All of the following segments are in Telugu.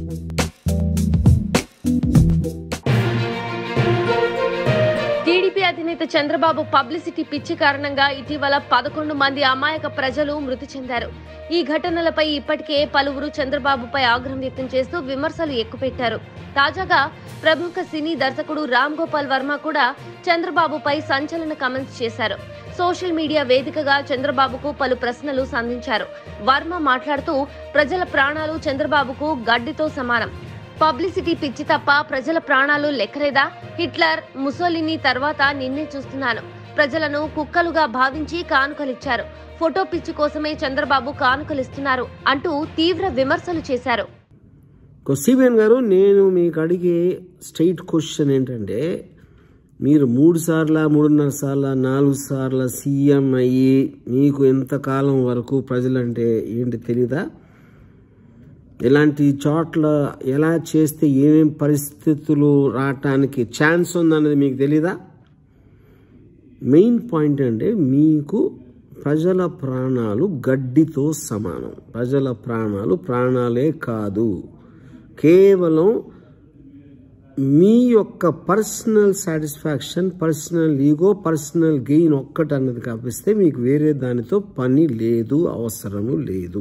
టీడీపీ అధినేత చంద్రబాబు పబ్లిసిటీ పిచ్చి కారణంగా ఇటీవల పదకొండు మంది అమాయక ప్రజలు మృతి చెందారు ఈ ఘటనలపై ఇప్పటికే పలువురు చంద్రబాబుపై ఆగ్రహం వ్యక్తం చేస్తూ విమర్శలు ఎక్కుపెట్టారు తాజాగా ప్రముఖ సినీ దర్శకుడు రామ్ గోపాల్ వర్మ కూడా చంద్రబాబుపై సంచలన కామెంట్స్ చేశారు సోషల్ మీడియా వేదికగా చంద్రబాబుకు పలు ప్రశ్నలు సంధించారు వర్మ మాట్లాడుతూ ప్రజల ప్రాణాలు చంద్రబాబుకు గడ్డితో సమానం పబ్లిసిటీ పిచ్చి తప్ప ప్రజల ప్రాణాలు లెక్కలేదా హిట్లర్ ముసోలిని తర్వాత నిన్నే చూస్తున్నాను ప్రజలను కుక్కలుగా భావించి కానుకలిచ్చారు ఫోటో పిచ్చి కోసమే చంద్రబాబు కానుకలిస్తున్నారు అంటూ తీవ్ర విమర్శలు చేశారు సిబిఎన్ గారు నేను మీకు అడిగే స్ట్రైట్ క్వశ్చన్ ఏంటంటే మీరు మూడు సార్ల మూడున్నర సార్ల నాలుగు సార్ల సీఎం అయ్యి మీకు ఎంతకాలం వరకు ప్రజలంటే ఏంటి తెలీదా ఇలాంటి చోట్ల ఎలా చేస్తే ఏమేం పరిస్థితులు రావటానికి ఛాన్స్ ఉందన్నది మీకు తెలీదా మెయిన్ పాయింట్ అంటే మీకు ప్రజల ప్రాణాలు గడ్డితో సమానం ప్రజల ప్రాణాలు ప్రాణాలే కాదు కేవలం మీ యొక్క personal satisfaction personal ego personal gain ఒక్కటి అన్నది కాపిస్తే మీకు వేరే దానితో పని లేదు అవసరము లేదు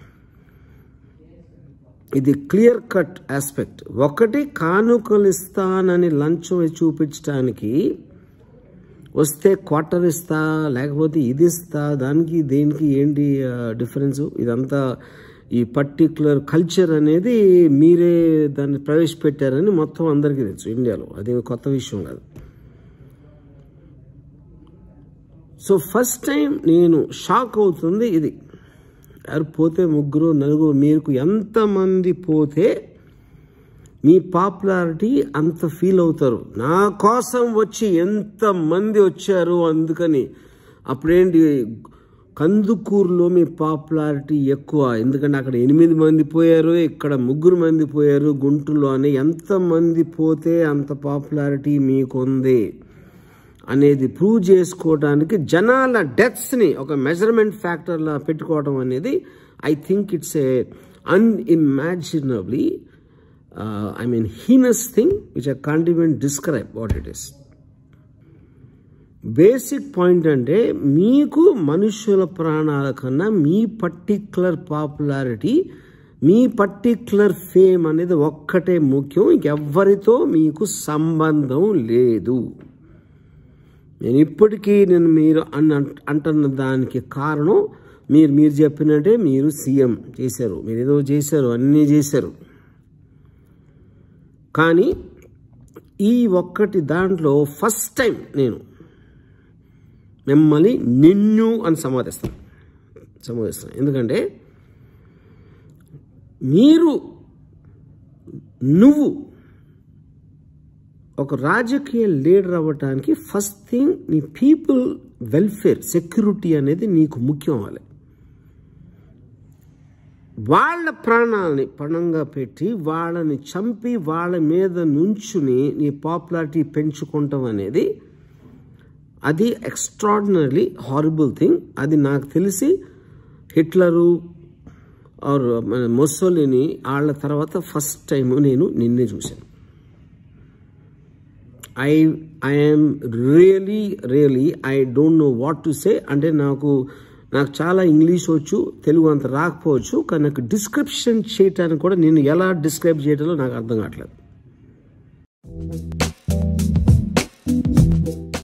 ఇది క్లియర్ కట్ ఆస్పెక్ట్ ఒకటి కానుకలు ఇస్తానని లంచం చూపించడానికి వస్తే క్వార్టర్ ఇస్తా లేకపోతే ఇది ఇస్తా దానికి దేనికి ఏంటి డిఫరెన్స్ ఇదంతా ఈ పర్టిక్యులర్ కల్చర్ అనేది మీరే దాన్ని ప్రవేశపెట్టారని మొత్తం అందరికీ తెలుసు ఇండియాలో అది కొత్త విషయం కాదు సో ఫస్ట్ టైం నేను షాక్ అవుతుంది ఇది ఎవరు పోతే ముగ్గురు నలుగురు మీకు ఎంతమంది పోతే మీ పాపులారిటీ అంత ఫీల్ అవుతారు నా కోసం వచ్చి ఎంతమంది వచ్చారు అందుకని అప్పుడేంటి కందుకూరులో మీ పాపులారిటీ ఎక్కువ ఎందుకంటే అక్కడ ఎనిమిది మంది పోయారు ఇక్కడ ముగ్గురు మంది పోయారు గుంటూరులో అని ఎంతమంది పోతే అంత పాపులారిటీ మీకుంది అనేది ప్రూవ్ చేసుకోవడానికి జనాల డెత్స్ని ఒక మెజర్మెంట్ ఫ్యాక్టర్లా పెట్టుకోవడం అనేది I think it's a unimaginably I mean heinous thing which I can't even describe what it is basic point అంటే మీకు మనుషుల ప్రాణాల కన్నా మీ పర్టిక్యులర్ పాపులారిటీ మీ పర్టిక్యులర్ ఫేమ్ అనేది ఒక్కటే ముఖ్యం ఇంకెవ్వరితో మీకు సంబంధం లేదు నేను ఇప్పటికీ నేను మీరు అన్న అంటున్న దానికి కారణం మీరు మీరు చెప్పినట్టే మీరు సీఎం చేశారు మీరు ఏదో చేశారు అన్నీ చేశారు కానీ ఈ ఒక్కటి దాంట్లో ఫస్ట్ టైం నేను మిమ్మల్ని నిన్ను అని సమాధిస్తాను సమాధిస్తాను ఎందుకంటే మీరు నువ్వు ఒక రాజకీయ లీడర్ అవ్వటానికి ఫస్ట్ థింగ్ నీ పీపుల్ వెల్ఫేర్ సెక్యూరిటీ అనేది నీకు ముఖ్యం అవ్వాలి వాళ్ళ ప్రాణాలని పణంగా పెట్టి వాళ్ళని చంపి వాళ్ళ మీద నుంచుని నీ పాపులారిటీ పెంచుకుంటాం అనేది అది ఎక్స్ట్రాడినరీ హారబుల్ థింగ్ అది నాకు తెలిసి హిట్లరు ఆర్ మొసోలిని వాళ్ళ తర్వాత ఫస్ట్ టైం నేను నిన్నే చూశాను I I'm really really I don't know what to say అంటే నాకు నాకు చాలా ఇంగ్లీష్ వచ్చు తెలుగు అంత రాకపోవచ్చు కానీ నాకు డిస్క్రిప్షన్ చేయటానికి కూడా నేను ఎలా డిస్క్రైబ్ చేయడంలో నాకు అర్థం కావట్లేదు